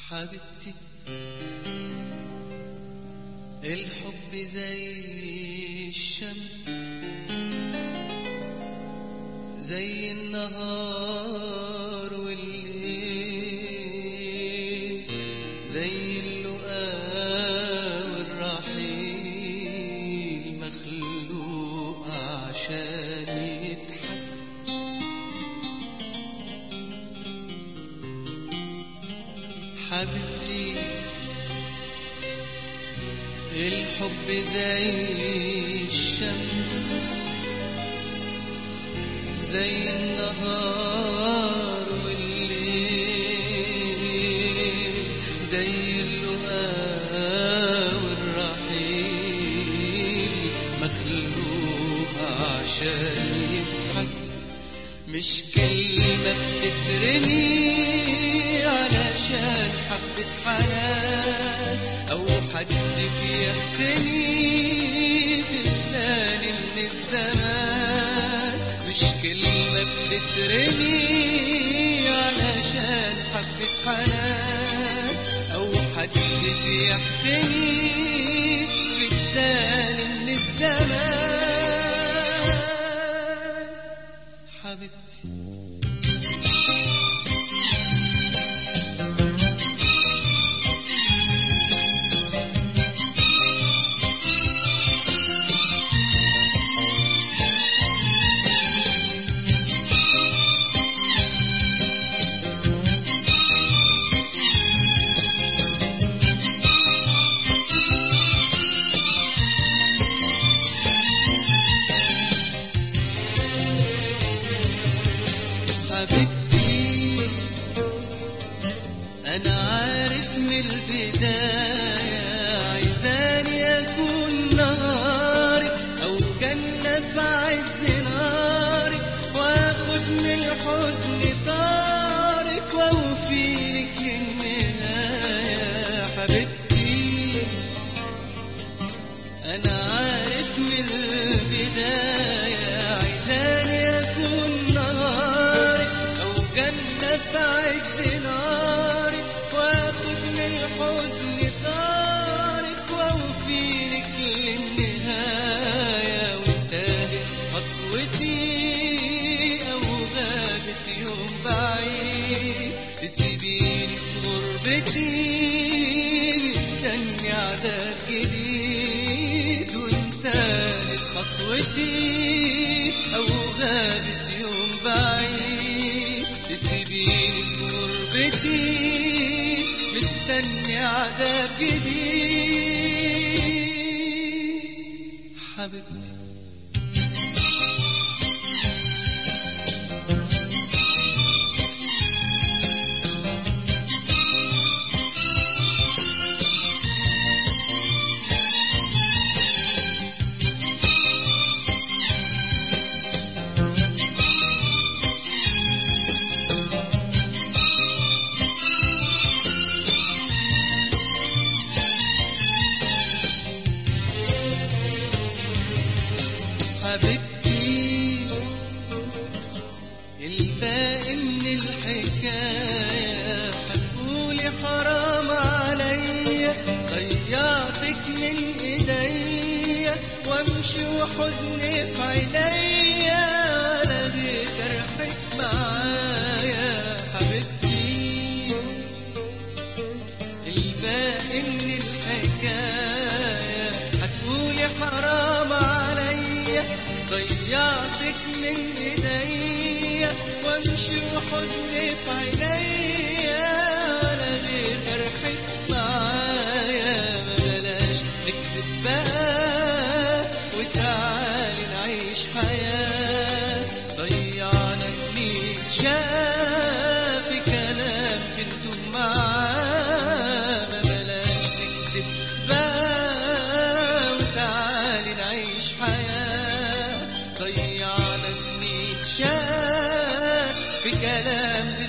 حبيبتي الحب زي الشمس زي النهار والليل زي اللقاء والرحيل مخلوق عشان يتحس حبيبتي الحب زي الشمس زي النهار والليل زي اللقاء والرحيل مخلوق عشان يتحس مش كلمة بتترمي علشان حبة حنان أو حد بيحتمي في الثاني من الزمان مش كلمة بتترمي علشان حبة حنان أو حد بيحتمي في الثاني من الزمان حبيبتي حبيبتي أنا عارف من البداية عايزاني أكون نهارك أو جنة في عز نارك وآخد من الحزن طارك وأوفيلك للنهاية حبيبتي أنا عارف من البداية عايزاني أكون نهارك أو جنة في عز نارك وآخد من الحزن طارك وأوفيلك للنهاية وانتهت خطوتي أو غابت يوم بعيد تسيبيني في غربتي مستني عذاب جديد وانتهت خطوتي أو غابت يوم بعيد تسيبيني في غربتي مستني عذاب جديد حبيبتي حبيبتي الباقي من الحكاية هتقولي حرام عليا ضيعتك من ايديا وامشي وحزني في عينيا ولا دي جرحك معايا حبيبتي الباقي من الحكاية هتقولي حرام عليا ضيعتك من ايديا وامشي وحزني في عينيا ولا غير جرحك معايا ما بلاش نكذب بقى وتعالي نعيش حياة ضيعنا سنين شاف كلام بنتم معاه ما بلاش نكذب بقى وتعالي نعيش حياة ضيعنا سنين شاف في كلام